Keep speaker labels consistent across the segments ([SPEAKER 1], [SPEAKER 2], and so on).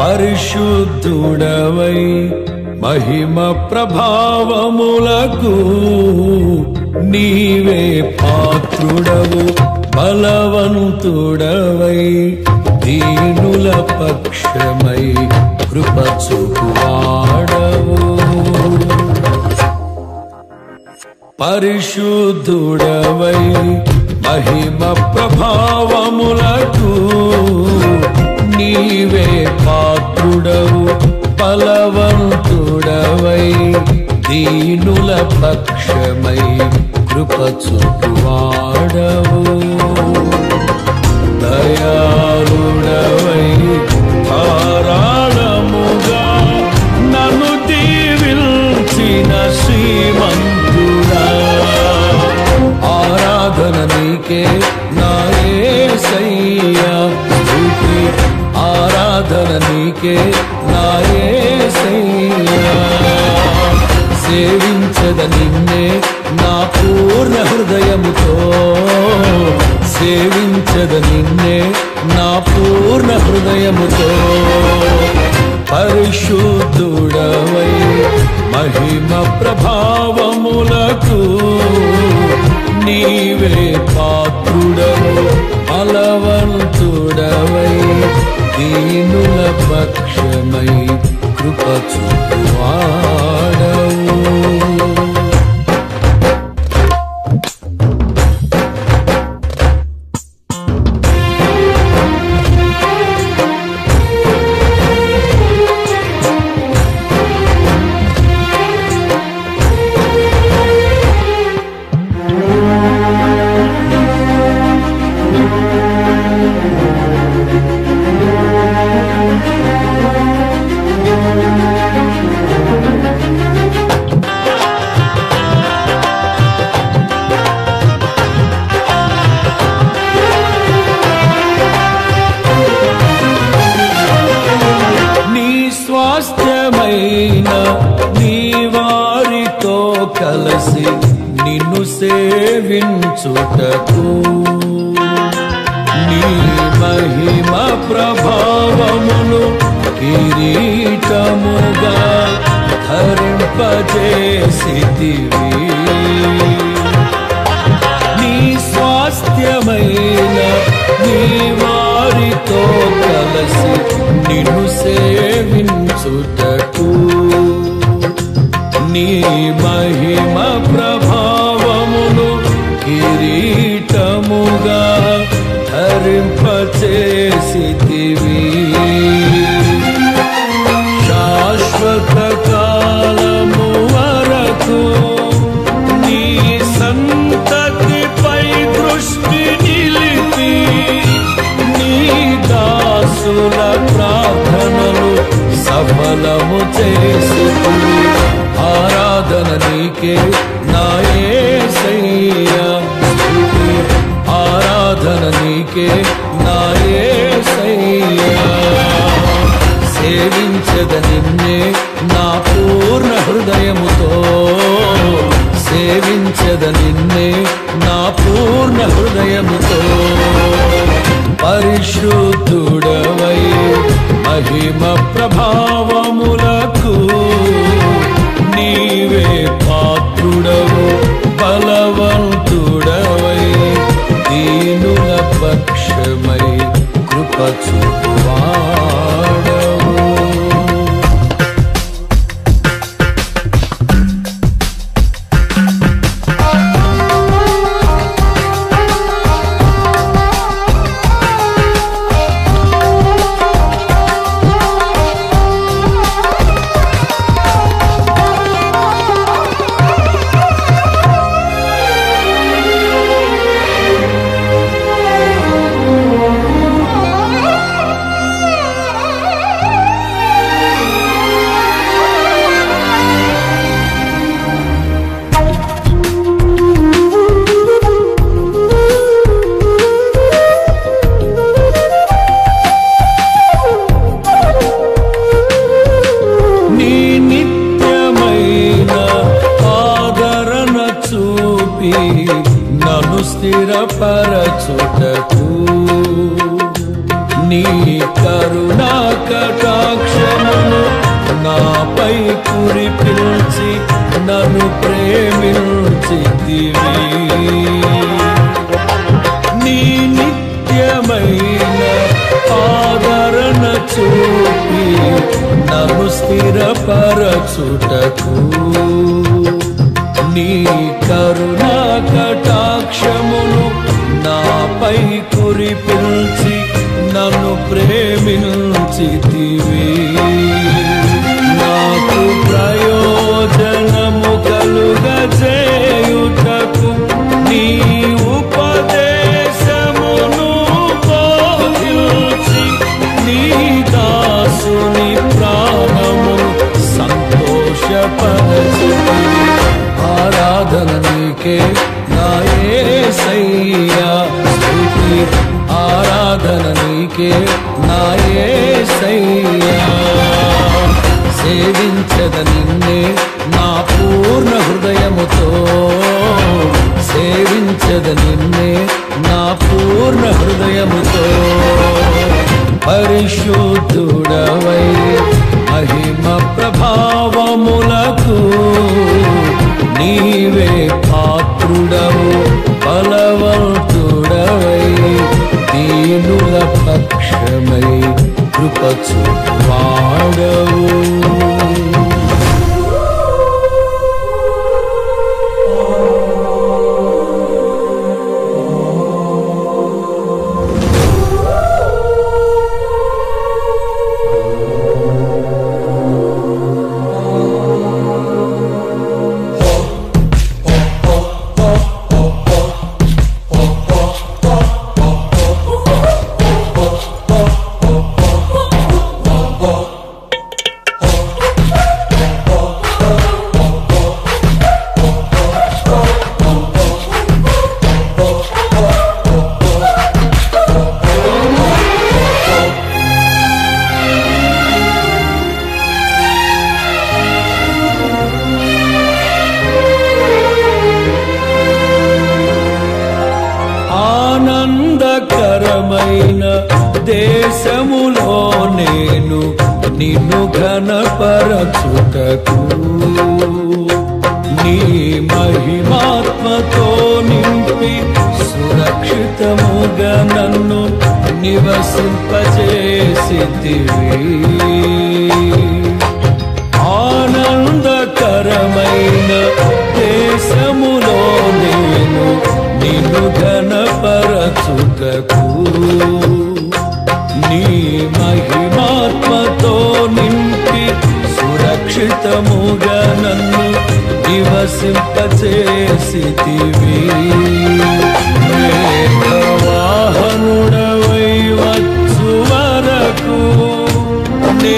[SPEAKER 1] పరిశుద్ధుడవై మహిమ ప్రభావములకు నీవే పాత్రుడవు బలవంతుడవై దీనుల పక్షమై కృప చూపువాడవు పరిశుద్ధుడవై మహిమ ప్రభావములకు నీవే పాత్రుడవు బలవంతుడవై దీనుల పక్షమై కృప చూపువాడవు దయాళుడవై ధారాళముగా నన్ను దీవిల్చిన శ్రీమంతుడా ఆరాధన నీకే నాయసయ్యా స్తుతి ఆరాధన నీకే నాయసయ్యా సేవించద నిన్నే నా పూర్ణ హృదయముతో సేవించద నిన్నే నా పూర్ణ హృదయముతో పరిశుద్ధుడవై మహిమ ప్రభావములకు నీవే పాత్రుడవు బలవంతుడవై దీనుల పక్షమై కృప చూపువాడవు నీ స్వాస్థ్యమైన నీ వారితో కలసి నిన్ను సేవించుటకు నీ మహిమ ప్రభావమును కిరీటముగా ధరింపజేసితివి నీ స్వాస్థ్యమైన నీ వారితో కలసి నిన్ను సేవించుటకు నీ మహిమ ప్రభావమును కిరీటముగా ధరింపచేసితివి శాశ్వత కాలము వరకు నీ సంతతిపై దృష్టి నిలిపి నీ దాసుల ప్రార్థనలు సఫలము చేసి ఆరాధన నీకే నాయసయ్యా స్తుతి ఆరాధన నీకే నాయసయ్యా సేవించద నిన్నే నా పూర్ణ హృదయముతో సేవించద నిన్నే నా పూర్ణ హృదయముతో పరిశుద్ధుడవై మహిమ ప్రభావములకు నీవే పాత్రుడవు బలవంతుడవై దీనుల పక్షమై కృప చూపువాడవు నీ నిత్యమైన ఆదరణ చూపి నన్ను స్థిరపరచుటకు నీ కరుణా కటాక్షమును నాపై కురిపిల్చి నన్ను ప్రేమించితివి నీ నిత్యమైన ఆదరణ చూపి నన్ను స్థిరపరచుటకు నీ కరుణా కటాక్షమును నాపై కురిపిల్చి నన్ను ప్రేమించితివి నాకు ప్రయోజనము కలుగజేయుటకు నీ ఉపదేశమును బోధించి నీ దాసుని ప్రాణమును సంతోషపరచుతివి ఆరాధన నీకే నా యేసయ్యా స్తుతి ఆరాధన నీకే నా యేసయ్యా సేవించద నిన్నే నా పూర్ణ హృదయముతో సేవించద నిన్నే నా పూర్ణ హృదయముతో పరిశుద్ధుడవై మహిమ ప్రభావములకు నీవే పాత్రుడవు బలవంతుడవై దీనుల పక్షమై కృపచు వాడవు ఆనందకరమైన దేశములో నేను నిన్ను ఘనపరచుటకు నీ మహిమాత్మతో నింపి సురక్షితముగా నన్ను నివసింపజేసితివి ఆనందకరమైన దేశములో నేను నిన్ను ఘనపరచుటకు నీ మహిమాత్మతో నింపి సురక్షితముగా నన్ను నివసింపచేసితివి వాహనుడవై వచ్చు వరకు నే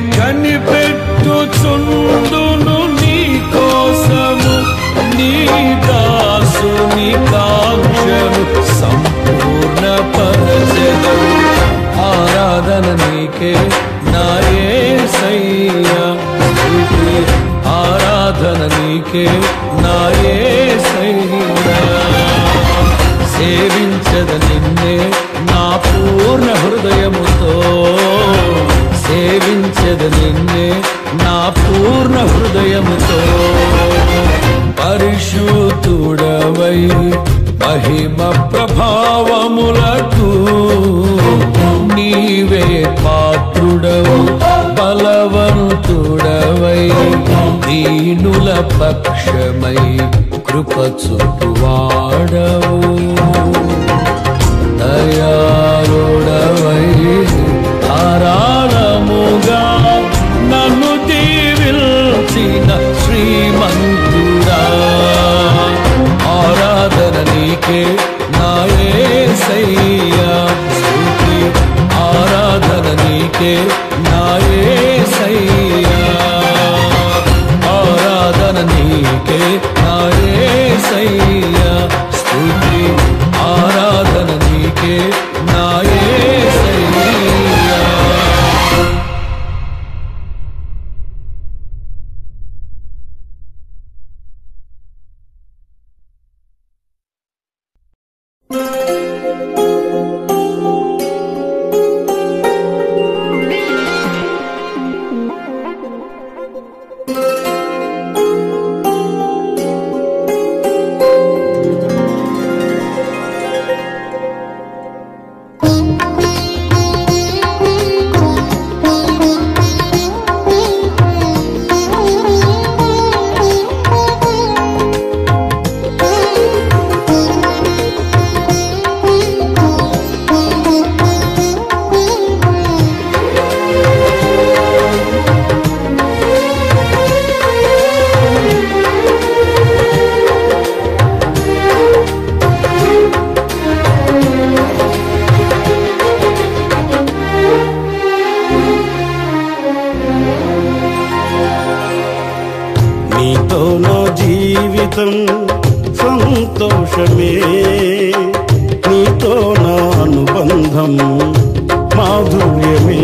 [SPEAKER 1] కనిపెట్టుచుందును నీ కోసము నీ దాసుని కాంక్షను సంపూర్ణ పరచెదవు ఆరాధన నీకే నా యేసయ్యా స్తుతి ఆరాధన నీకే నా యేసయ్యా సేవించద నిన్నే నా పూర్ణ హృదయముతో సేవించద నిన్నే నా పూర్ణ హృదయముతో పరిశుద్ధుడవై మహిమ ప్రభావములకు నీవే పాత్రుడవు బలవంతుడవై దీనుల పక్షమై కృపచువాడవు దయాళుడవై ధారాళముగా నన్ను దీవిల్చిన శ్రీమంతుడా ఆరాధన నీకే నా యేసయ్యా స్తుతి ఆరాధన నీకే నా యేసయ్యా ఆరాధన నీకే నా యేసయ్యా స్తుతి ఆరాధన నీకే నా యేసయ్యా
[SPEAKER 2] జీవితం సంతోషమే నీతో నా అనుబంధం మాధుర్యమే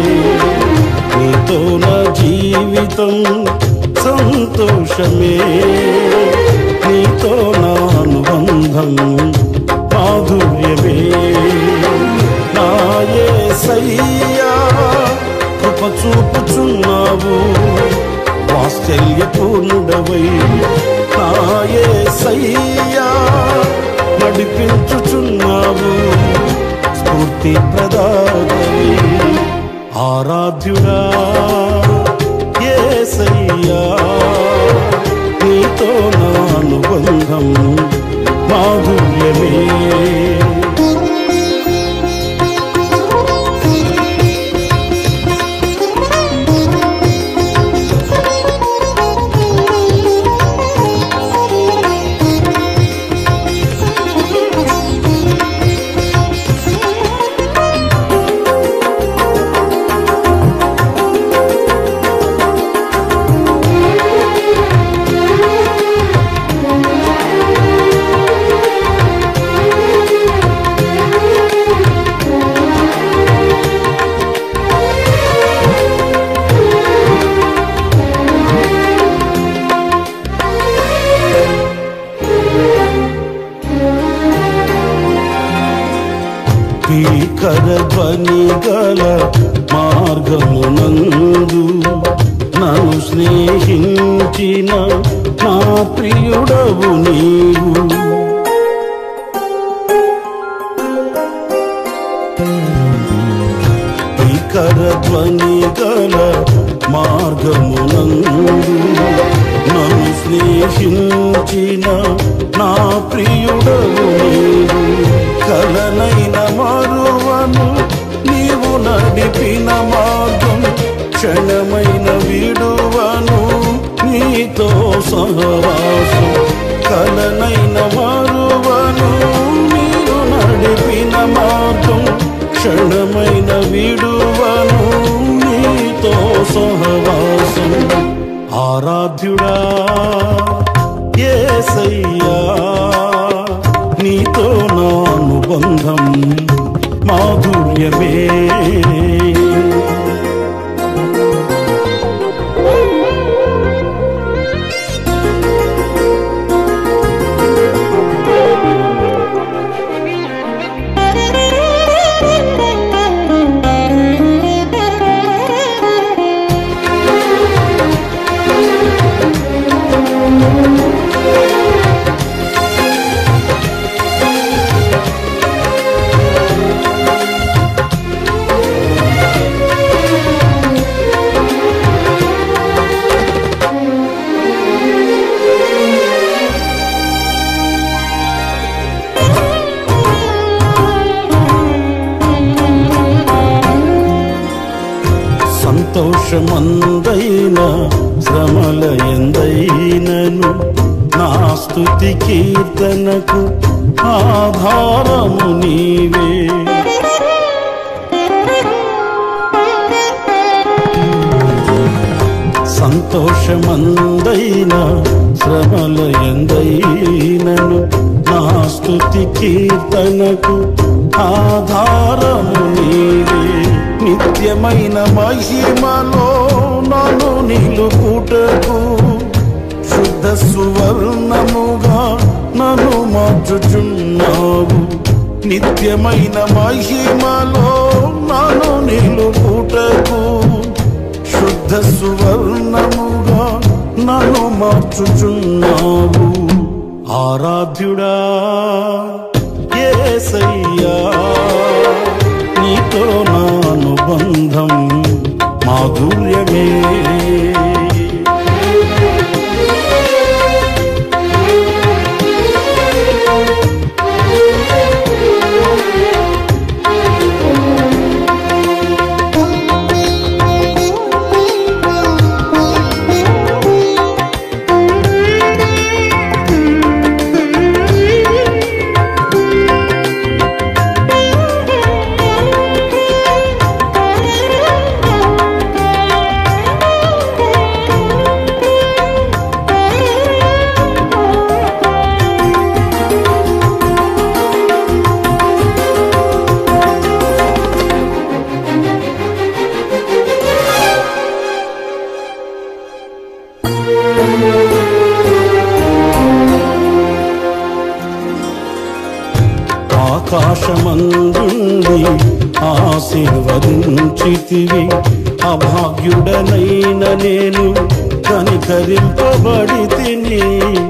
[SPEAKER 2] నీతో నా జీవితం సంతోషమే నీతో నా అనుబంధం మాధుర్యమే నాయే సయ్యా కృప చూపుచున్నావు వాత్సల్యపూర్ణుడవై నాయే సయ్యా నడిపించుచున్నావు స్ఫూర్తి ప్రదాతవై ఆరాధ్యుడా ఏసయ్యా నీతో నా అనుబంధం మాధుర్యమే భీకర ధ్వని గల మార్గమునందు నన్ను స్నేహించిన నా ప్రియుడవు నీవు భీకర ధ్వని గల మార్గమునందు నన్ను స్నేహించిన నా ప్రియుడవు నీవు కలనైన మరువను నీవు నడిపిన మార్గం క్షణమైన విడువను నీతో సహవాసం కలనైన మరువను నీవు నడిపిన మార్గం క్షణమైన విడువను నీతో సహవాసం ఆరాధ్యుడా ఏసయ్యా నీతో నా అనుబంధం మాధుర్యమే సంతోషమందైన శ్రమల ఎందైనను నా స్తుతి కీర్తనకు ఆధారము నీవే సంతోషమందైన శ్రమల ఎందైనను నా స్తుతి కీర్తనకు ఆధారము నీవే నిత్యమైన మహిమలో నన్ను నిలుపుటకు శుద్ధ సువర్ణముగా నన్ను మార్చుచున్నావు నిత్యమైన మహిమలో నన్ను నిలుపుటకు శుద్ధ సువర్ణముగా నన్ను మార్చుచున్నావు ఆరాధ్యుడా ఏసయ్యా నీతో నా అనుబంధం మాధుర్యమే
[SPEAKER 3] Thank you.
[SPEAKER 2] ఆశీర్వదించితివి అభాగ్యుడనైన నేను కనికరింపబడి తిని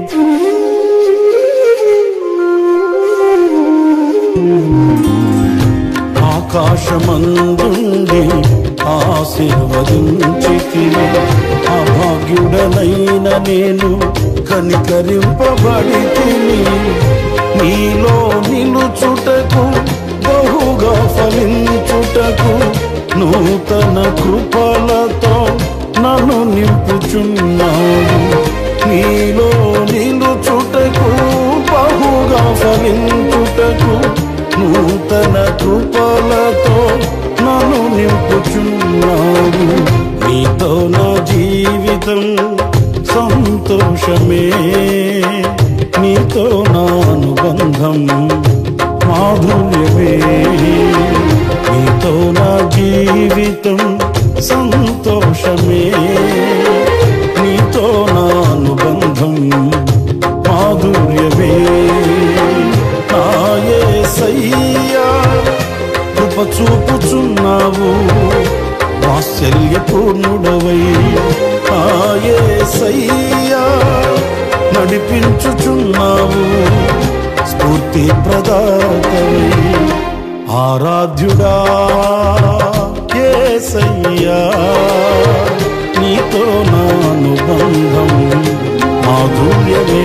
[SPEAKER 2] ఆకాశమందుండి ఆశీర్వదించితివి అభాగ్యుడనైన నేను కనికరింపబడి తిని నీలో నిలుచుటకు బహుగా ఫలించుటకు నూతన కృపలతో నన్ను నింపుచున్నావు నీలో నిలుచుటకు బహుగా ఫలించుటకు నూతన కృపలతో నన్ను నింపుచున్నావు నీతో నా జీవితం సంతోషమే నీతో నా అనుబంధం మాధుర్యమే నీతో నా జీవితం సంతోషమే నీతో నా అనుబంధం మాధుర్యమే నాయే సయ్యా కృప చూపుచున్నావు వాత్సల్యపూర్ణుడవై నాయే సయ్యా నడిపించుచున్నావు స్ఫూర్తి ప్రదాతవై ఆరాధ్యుడా ఏసయ్యా నీతో నా అనుబంధం మాధుర్యమే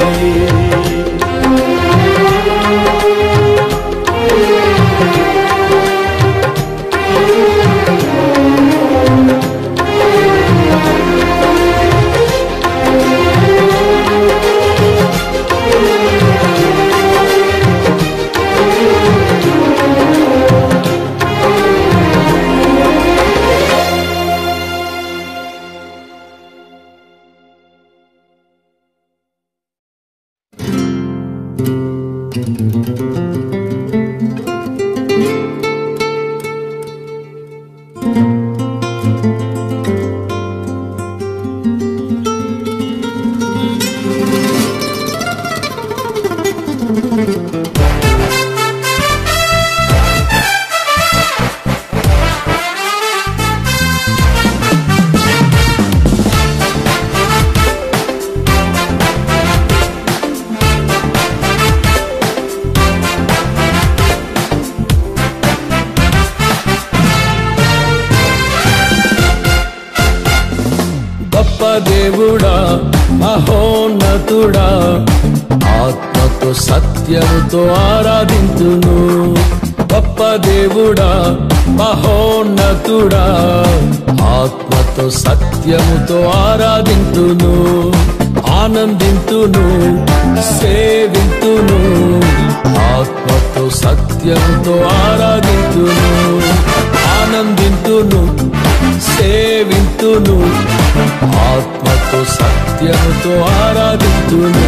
[SPEAKER 1] గొప్ప దేవుడా మహోన్నతుడా ఆత్మతో సత్యముతో ఆరాధింతును గొప్ప దేవుడా మహోన్నతుడా ఆత్మతో సత్యముతో ఆరాధింతును ఆనందింతును సేవింతును ఆత్మతో సత్యముతో ఆరాధింతును ఆనందింతును సేవింతును ఆత్మతో సత్యముతో ఆరాధింతును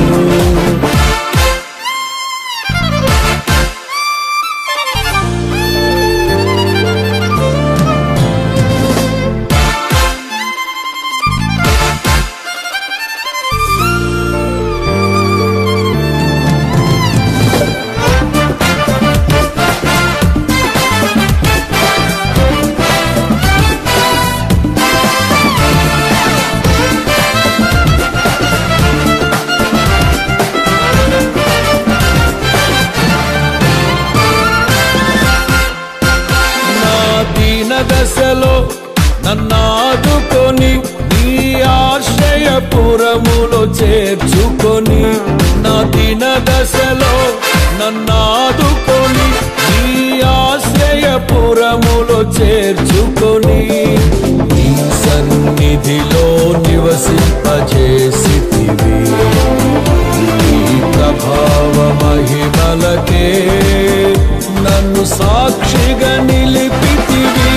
[SPEAKER 1] నా దీన దశలో నన్నాదుకొని నీ ఆశ్రయపురములో చేర్చుకొని నా దీన దశలో నన్నాదుకొని నీ ఆశ్రయపురములో చేర్చుకొని నీ సన్నిధిలో నివసింపజేసితివి నీ ప్రభావ మహిమలకే నన్ను సాక్షిగా నిలిపితివి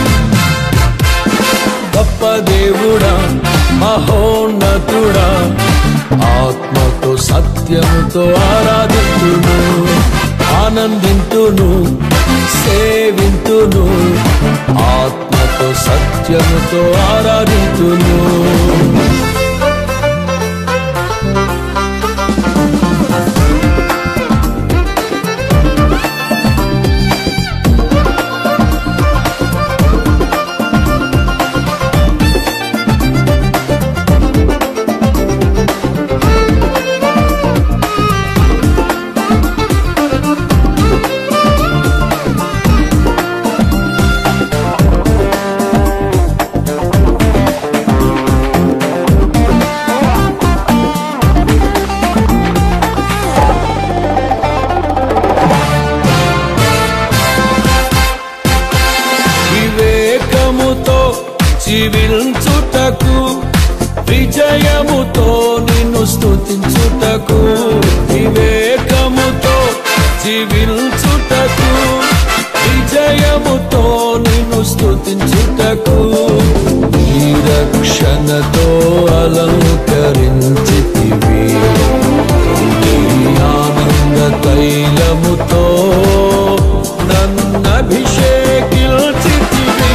[SPEAKER 1] గొప్ప దేవుడా మహోన్నతుడా ఆత్మతో సత్యముతో ఆరాధింతును ఆనందింతును సేవింతును ఆత్మతో సత్యముతో ఆరాధింతును జీవించుటకు విజయముతో నిన్ను స్తుతించుటకు వివేకముతో జీవించుటకు విజయముతో నిన్ను స్తుతించుటకు ఈ రక్షణతో అలంకరించితివి నీ ఆనంద తైలముతో నన్నభిషేకిల్చితివి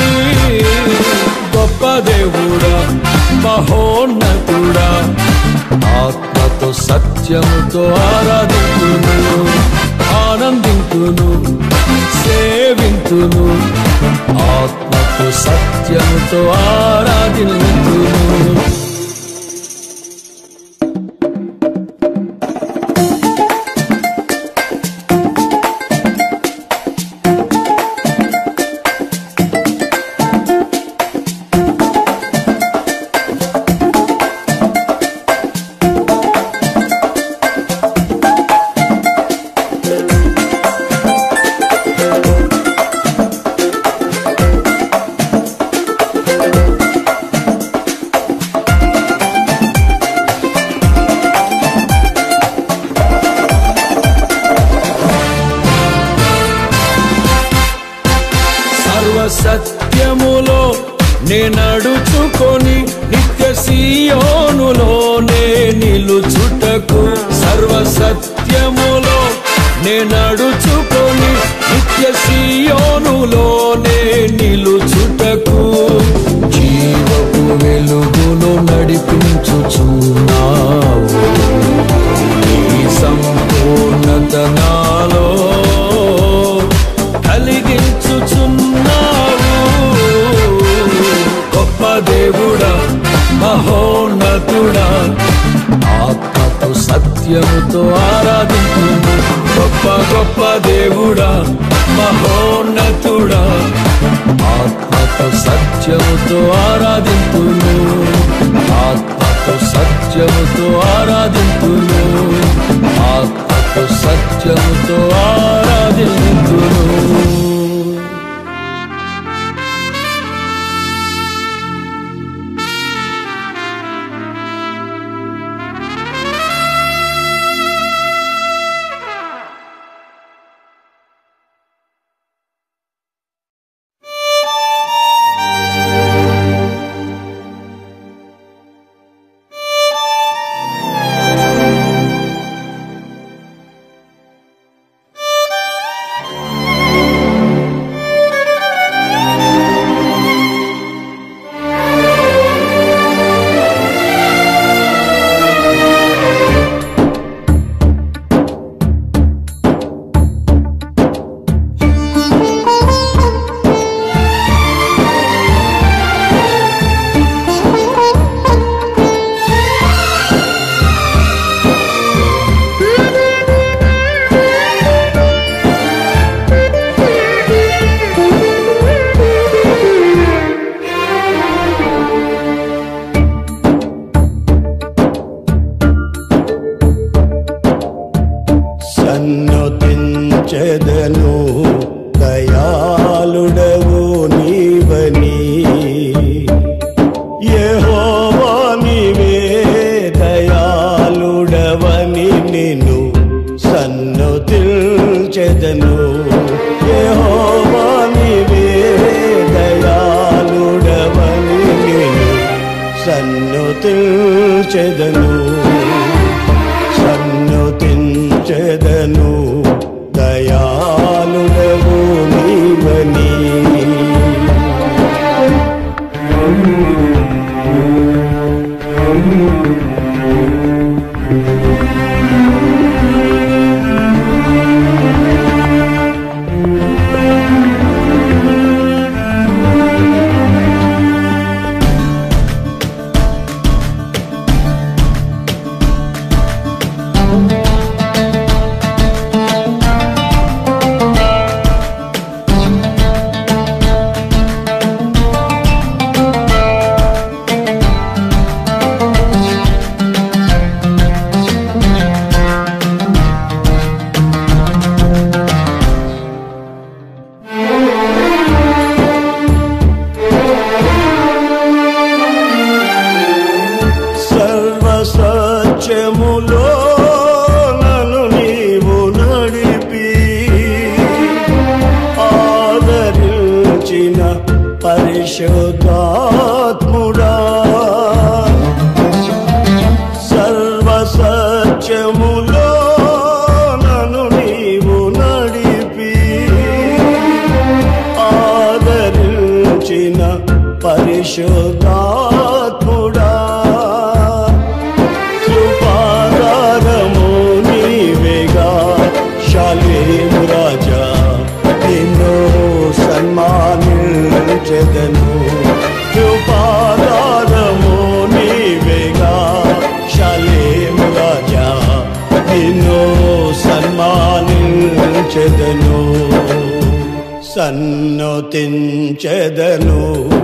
[SPEAKER 1] గొప్ప దేవుడా మహోన్నతుడా ఆత్మతో సత్యముతో ఆరాధింతును ఆనందింతును సేవింతును ఆత్మతో సత్యముతో ఆరాధింతును సర్వసత్యములో నేనడుచుకొని నిత్య సీయోనులోనే నిలుచుటకు సర్వసత్యములో నేనడుచుకొని నిత్య సీయోనులోనే నిలుచుటకు జీవపు వెలుగులో నడిపించుచున్నావు నీ సంపూర్ణత నాలో కలిగించుచున్నావు గొప్ప దేవుడా మహోన్నతుడా ఆత్మతో సత్యముతో ఆరాధించును గొప్ప గొప్ప దేవుడా మహోన్నతుడా ఆత్మతో సత్యముతో ఆరాధించును ఆత్మతో సత్యముతో ఆరాధించును ఆత్మతో సత్యముతో ఆరాధించును
[SPEAKER 2] సన్నతించెదను దయాళుడవు నీవని యెహోవా నీవే దయాళుడవని నిన్ను సన్నతించెదను యెహోవా నీవే దయాళుడవని నిన్ను సన్నతించెదను సన్నుతించెదను దయాళుడవు నీవని పరిశుద్ధాత్ముడా సర్వసత్యములో నన్ను నీవు నడిపి ఆదరించిన పరిశుద్ధాత్ముడా కృపాదారము నీవేగా శాలేము రాజా ఎన్నో సన్మానించెదను కృపాదారము నీవేగా శాలేము రాజా ఎన్నో సన్మానించెదను సన్నతించెదను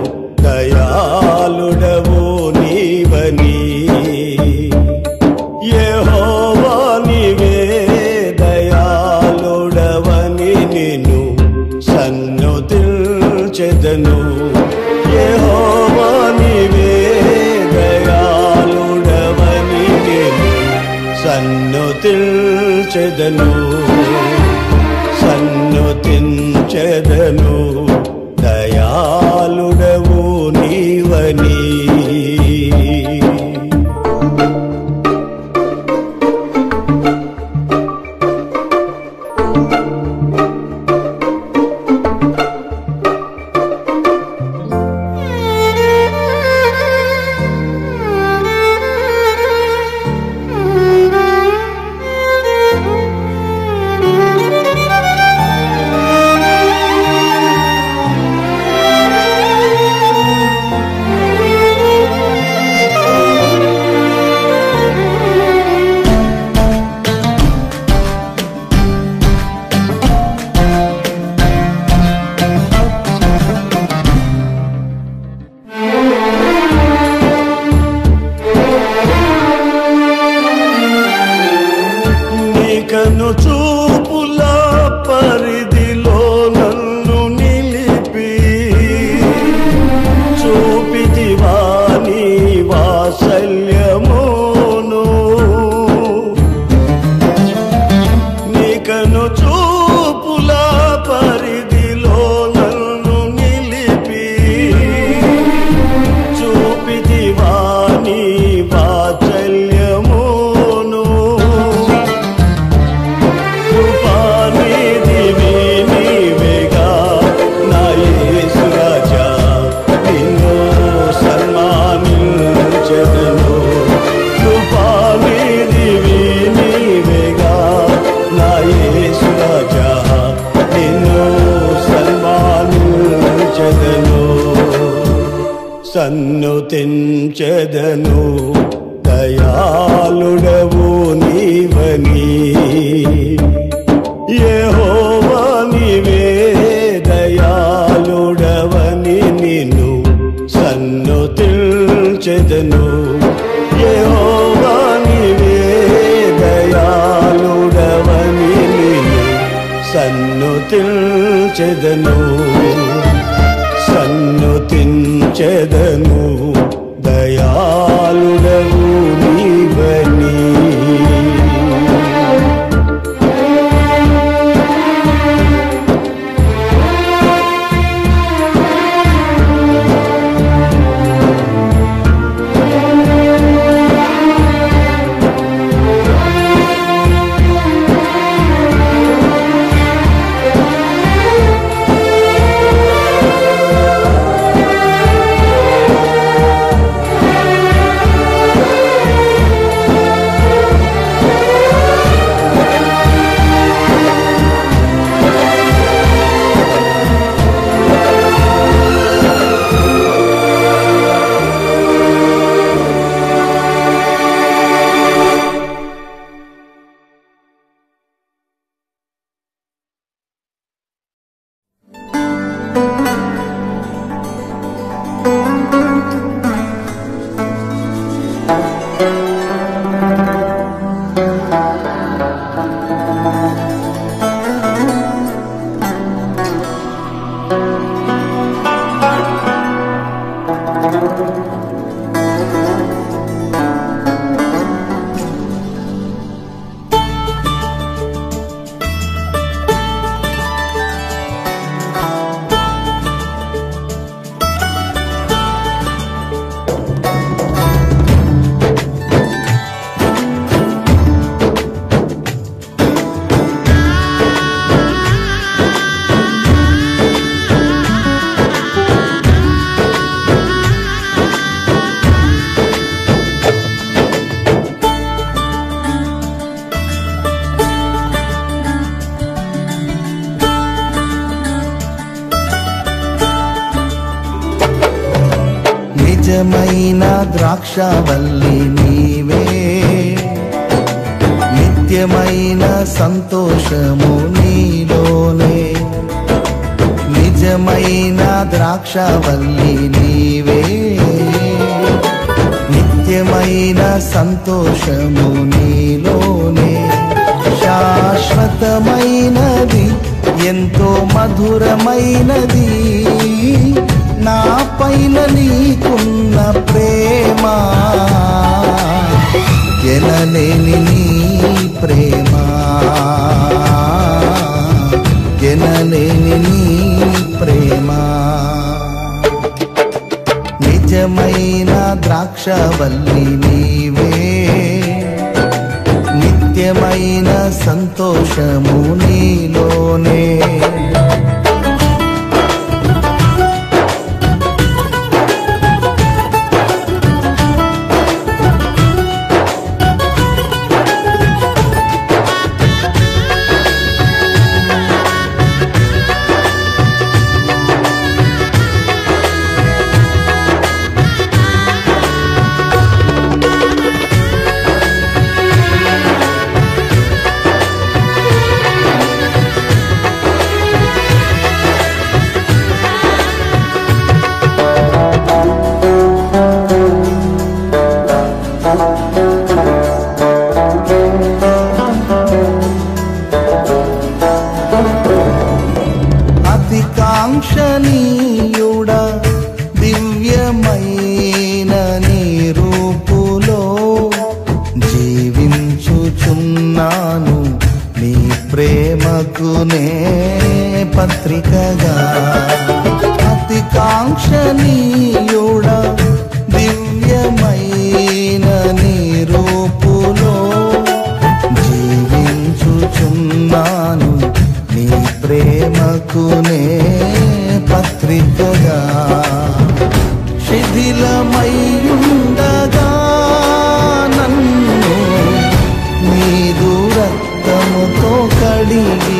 [SPEAKER 2] దయాళుడవు నీవని యెహోవా నీవే దయాళుడవని నిన్ను సన్నతించెదను యెహోవా నీవే దయాళుడవని నిన్ను సన్నతించెదను సన్నుతించెదను దయాళుడవు నీవని నీకను చూపుల పరిధిలో నన్ను నిలిపి చూపితివా నీ వాత్సల్యమును నీకను చూపుల పరిధిలో నన్ను నిలిపి చూపితివా నీ వాత్సల్యమును కృపానిధివి నీవేగా నా యేసు రాజా నిన్ను సన్మానించెదను కృపానిధివి నీవేగా నా యేసు రాజా నిన్ను సన్మానించెదను సన్నుతించెదను దయాళుడవు నీవని యెహోవా నీవే దయాళుడవని నిన్ను సన్నుతించెదను యెహోవా నీవే దయాళుడవని నిన్ను సన్నుతించెదను సన్నుతించెదను దయాళుడవు నీవని
[SPEAKER 3] నిజమైన ద్రాక్షవల్లి నీవే నిత్యమైన సంతోషము నీలోనే నిజమైన ద్రాక్షవల్లి నీవే నిత్యమైన సంతోషము నీలోనే శాశ్వతమైనది ఎంతో మధురమైనది నా పైన నీకున్న ప్రేమ ఎనలేని నీ ప్రేమ ఎనలేని నీ ప్రేమ నిజమైన ద్రాక్షవల్లి నీవే నిత్యమైన సంతోషము నీలోనే అతి కాంక్షణీయుడ దివ్యమైన నీ రూపులో జీవించుచున్నాను నీ ప్రేమకు నే పత్రికగా అతి కాంక్షణీయుడ దివ్యమైన నీ రూపులో జీవించుచున్నాను నీ ప్రేమకునే పత్రికగా శిథిలమయ్యుండగా నన్ను నీదు రక్తముతో కడిగి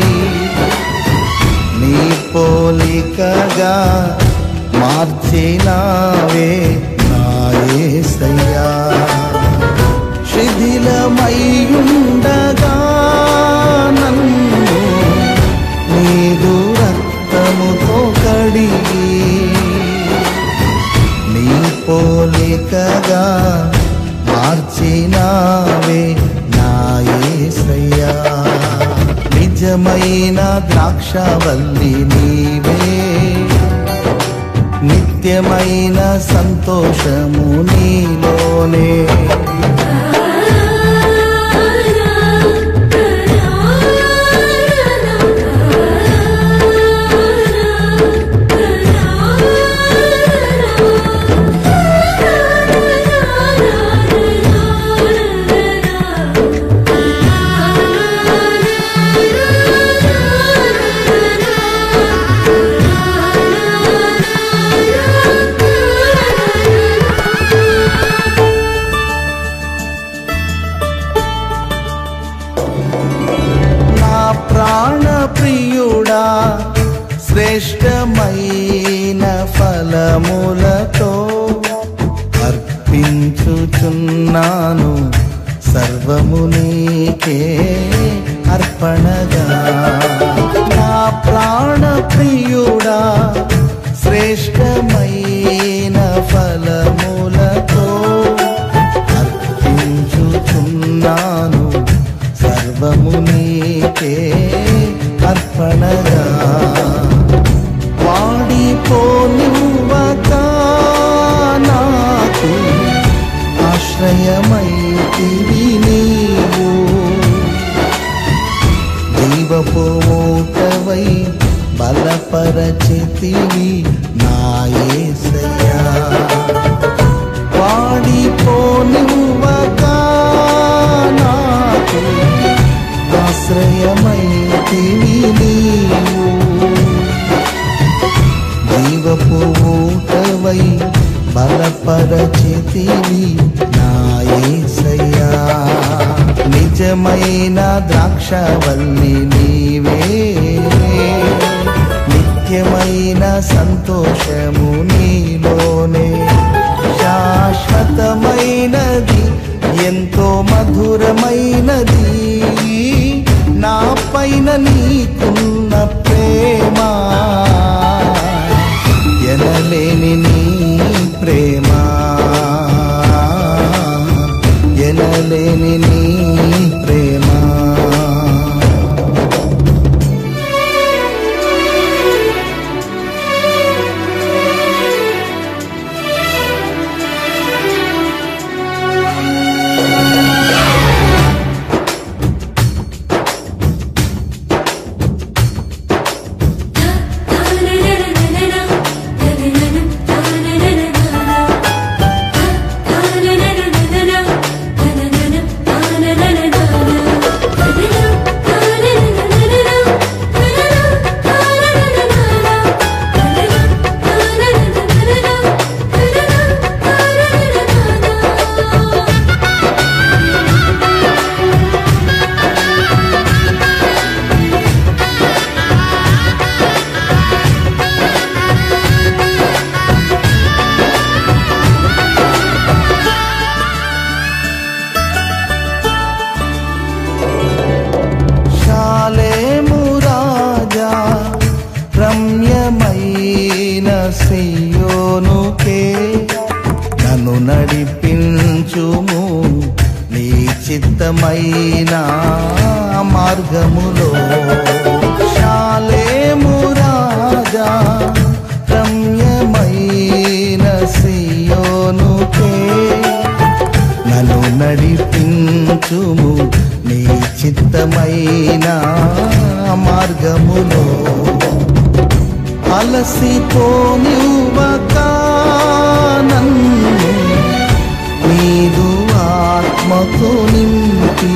[SPEAKER 3] నీ పోలికగా మార్చినావే నా యేసయ్యా శిథిలమయ్యుండగా నన్ను నీదు రక్తముతో కడిగి నీ పోలికగా మార్చినావే నా యేసయ్యా నిజమైన ద్రాక్షవల్లి నీవే నిత్యమైన సంతోషము నీలోనే నా ప్రాణ ప్రియుడా శ్రేష్టమైన ఫలములతో అర్పించుచున్నాను సర్వము నీకే అర్పణగా నా ప్రాణ ప్రియుడా శ్రేష్టమైన ఫలములతో అర్పించుచున్నాను సర్వము నీకే అర్పణగా వాడిపోనివ్వక నాకు ఆశ్రయమైతివి నీవు జీవపు మూటవై బలపరచితివి నా యేసయ్యా వాడిపోనివ్వక నాకు ఆశ్రయమైతివి నీవు జీవపు ఊటవై బలపరచితివి నా యేసయ్యా నిజమైన ద్రాక్షవల్లి నీవే నిత్యమైన సంతోషము నీలోనే ఎంతో మధురమైనది నా పైన నీకున్న ప్రేమ ఎనలేని నీ ప్రేమ ఎనలేని నీ ప్రేమ శాలేము రాజా రమ్యమైన సియోనుకే నన్ను నడిపించుము నీ చిత్తమైన మార్గములో శాలేము రాజా రమ్యమైన సియోనుకే నన్ను నడిపించుము నీ చిత్తమైన మార్గములో అలసిపోనివ్వక నన్ను నీదు ఆత్మతో నింపి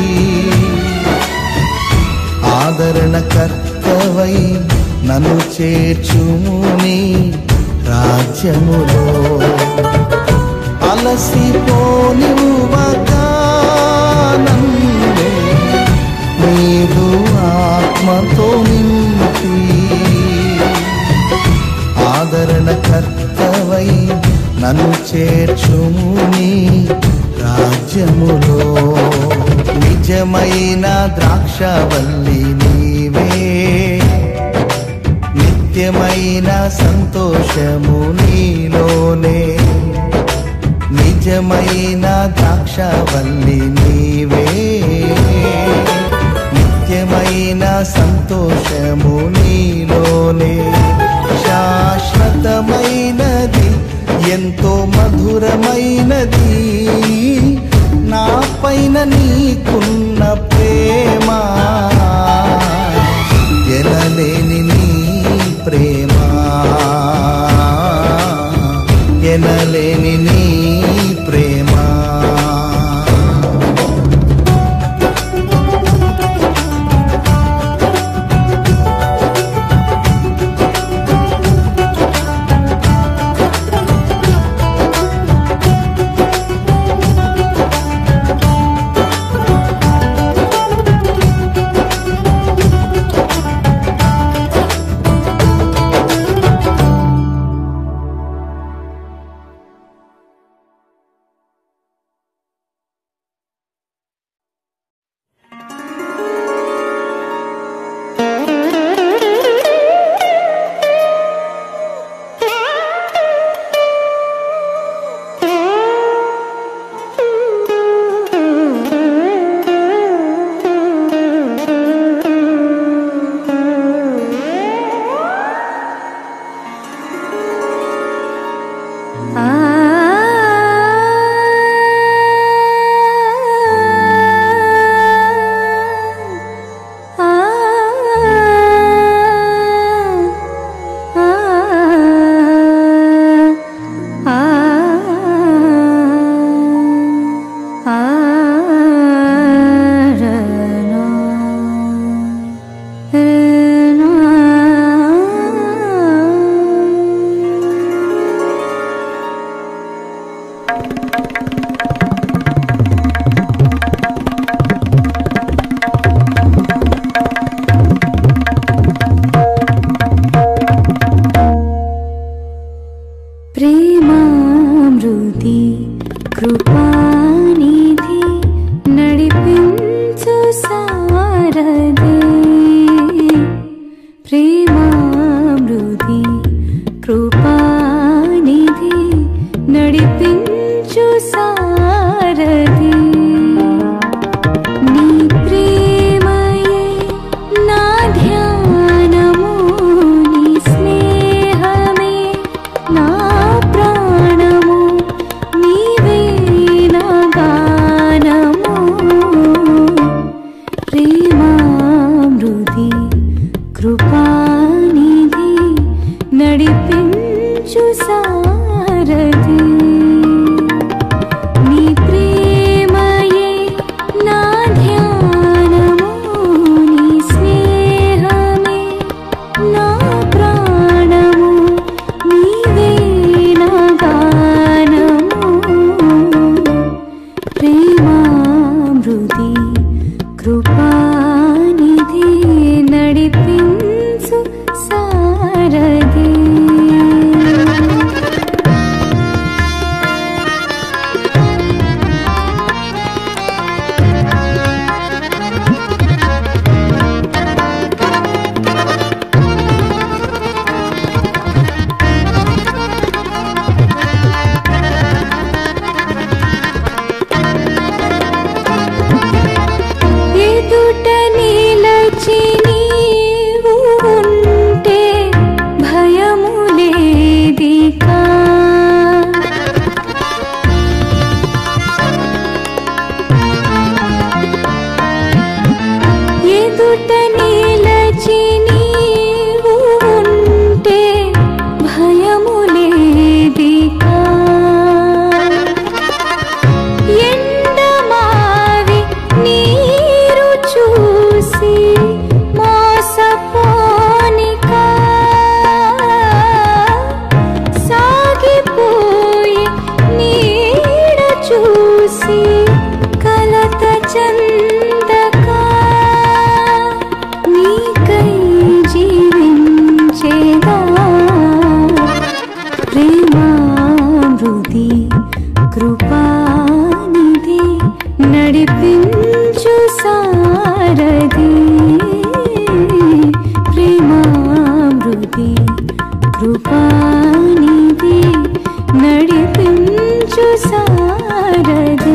[SPEAKER 3] ఆదరణ కర్తవై నన్ను చేర్చుము నీ రాజ్యములో అలసిపోనివ్వక నన్ను నీదు ఆత్మతో నింపి ఆదరణ కర్తవై నన్ను చేర్చుము నీ రాజ్యములో నిజమైన ద్రాక్షవల్లి నీవే నిత్యమైన సంతోషము నీలోనే నిజమైన ద్రాక్షవల్లి నీవే నిత్యమైన సంతోషము నీలోనే శాశ్వతమైనది ఎంతో మధురమైనది నా పైన నీకున్న ప్రేమ ఎనలేని నీ ప్రేమ ఎనలేని నీ ప్రేమ
[SPEAKER 4] ప్రేమామృతి కృపానిధి సారదే ప్రేమామృది కృపానిధి నడిపించు సారథి నీ ప్రేమయే నా ధ్యానము నీ స్నేహమే నా ప్రాణము నీవే నా గానము ప్రేమామృది కృపానిధి నడిపించు సారథి నీ ప్రేమయే నా ధ్యానము నీ స్నేహమే నా ప్రాణము నీవే నా గానము ప్రేమామృది కృపానిధి నడిపించు సారథి ఎదుట నిలచి నీవు ఉంటే భయము లేదికా ఎదుట నిలచి నీవు ఉంటే భయము లేదికా ఎండమావి నీరు చూసి మోసపోనికా సాగిపోయి నీడ చూసి కలత చందకా నీకై జీవించేదా ప్రేమామృది కృపానిధి నడిపించు సారథి ప్రేమామృది కృపానిధి నడిపించు సారథి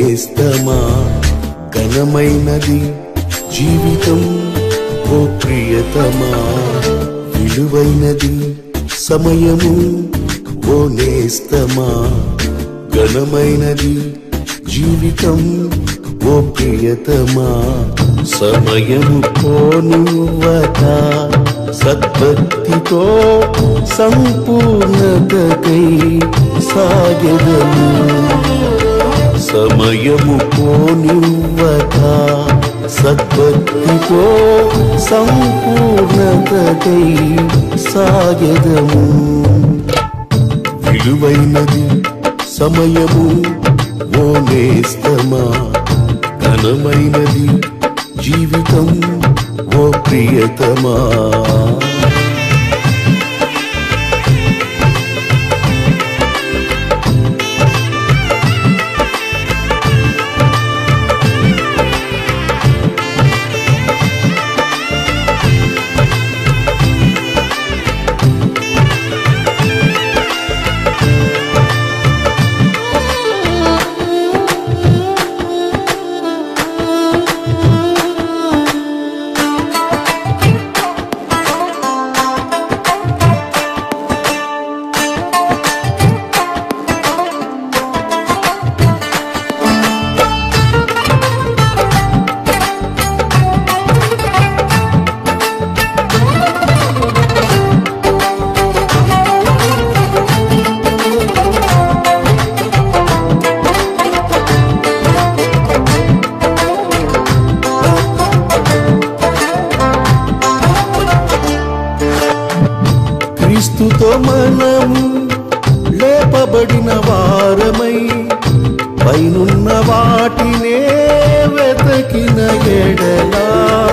[SPEAKER 2] నేస్తమా ఘనమైనది జీవితం ఓ ప్రియతమా విలువైనది సమయము ఓ నేస్తమా ఘనమైనది జీవితం ఓ ప్రియతమా సమయము పోనువక సద్భక్తితో సంపూర్ణతకై సాగెదము సమయము పోనివ్వక సద్భక్తితో సంపూర్ణతకై సాగెదము విలువైనది సమయము ఓ నేస్తమా ఘనమైనది జీవితం ఓ ప్రియతమా క్రీస్తుతో మనము లేపబడిన వారమై పైనున్న వాటినే వెతకిన ఎడలా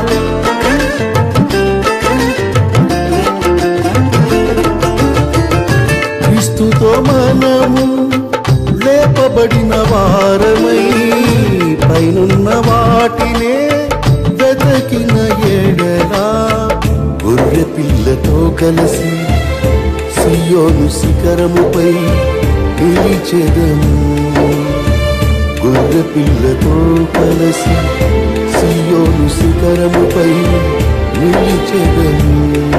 [SPEAKER 2] క్రీస్తుతో మనము లేపబడిన వారమై పైనున్న వాటినే వెతకిన ఎడలా గొర్రె పిల్లతో కలిసి సియోను శిఖరముపై నిలిచెదము గొర్రె పిల్లతో కలిసి సియోను శిఖరముపై నిలిచెదము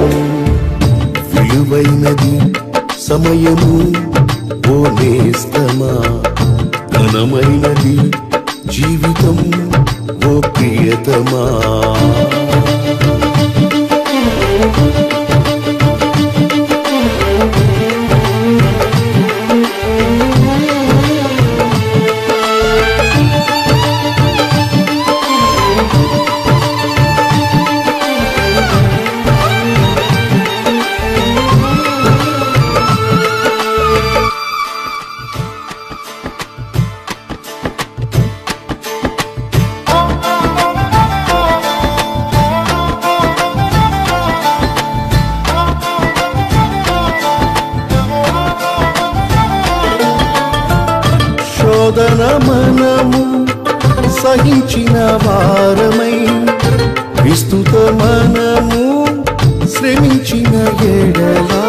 [SPEAKER 2] విలువైనది సమయము ఓ నేస్తమా ఘనమైనది జీవితం ఓ ప్రియతమా శోధన మనము సహించిన వారమై క్రీస్తుతో మనము శ్రమించిన ఎడలా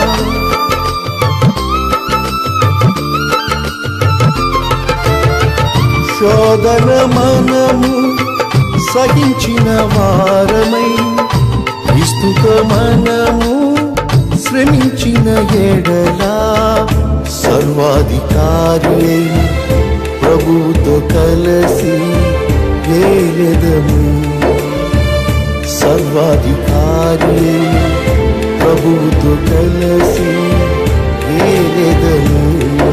[SPEAKER 2] శోధన మనము సహించిన వారమై క్రీస్తుతో మనము శ్రమించిన ఎడలా సర్వాధికారి అయిన ప్రభుతో కలసి వేలెదము సర్వాధికారి అయిన ప్రభుతో కలసి వేలెదము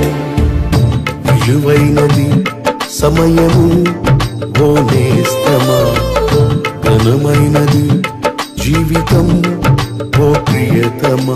[SPEAKER 2] విలువైనది సమయము ఓ నేస్తమా ఘనమైనది జీవితం ఓ ప్రియతమా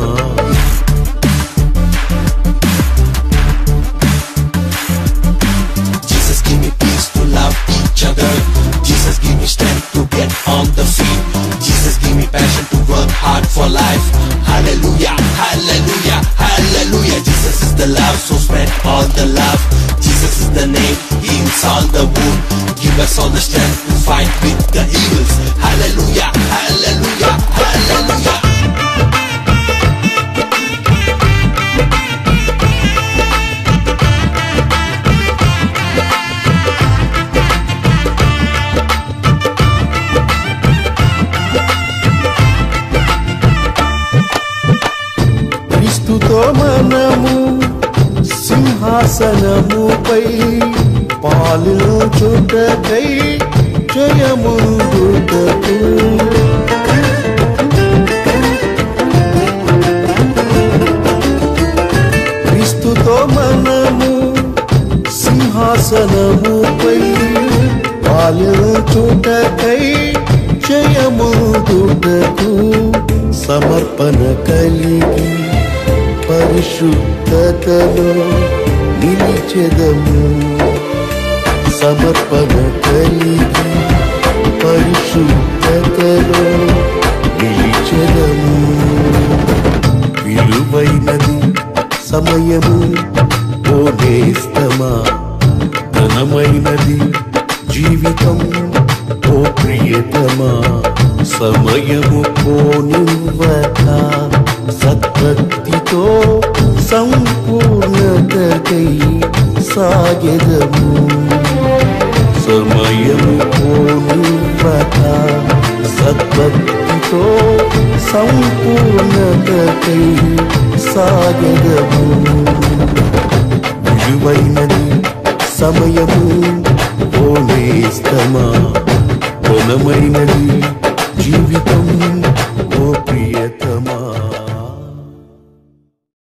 [SPEAKER 5] Jesus give me peace to love each other. Jesus give me strength to get on the feet. Jesus give me passion to work hard for life. Hallelujah, hallelujah, hallelujah. Jesus is the love, so spread all the love. Jesus is the name, heals all the wound. Give us all the strength to fight with the evils. Hallelujah, hallelujah, hallelujah.
[SPEAKER 2] పై పాలించుటకై జయముందుటకు క్రీస్తుతో మనము సింహాసనముపై పాలించుటకై జయముందుటకు సమర్పణ కలిగి పరిశుద్ధతలో నిలిచెదము సమర్పణ కలిగి పరిశుద్ధతలో నిలిచెదము విలువైనది సమయము ఓ నేస్తమా ఘనమైనది జీవితం ఓ ప్రియతమా సమయము పోనివ్వక సత్భక్తితో సంపూర్ణతకై సాగెదము సమయము పోనివ్వక సద్భక్తితో సంపూర్ణతకై సాగెదము విలువైనది సమయము ఓ నేస్తమా ఘనమైనది జీవితం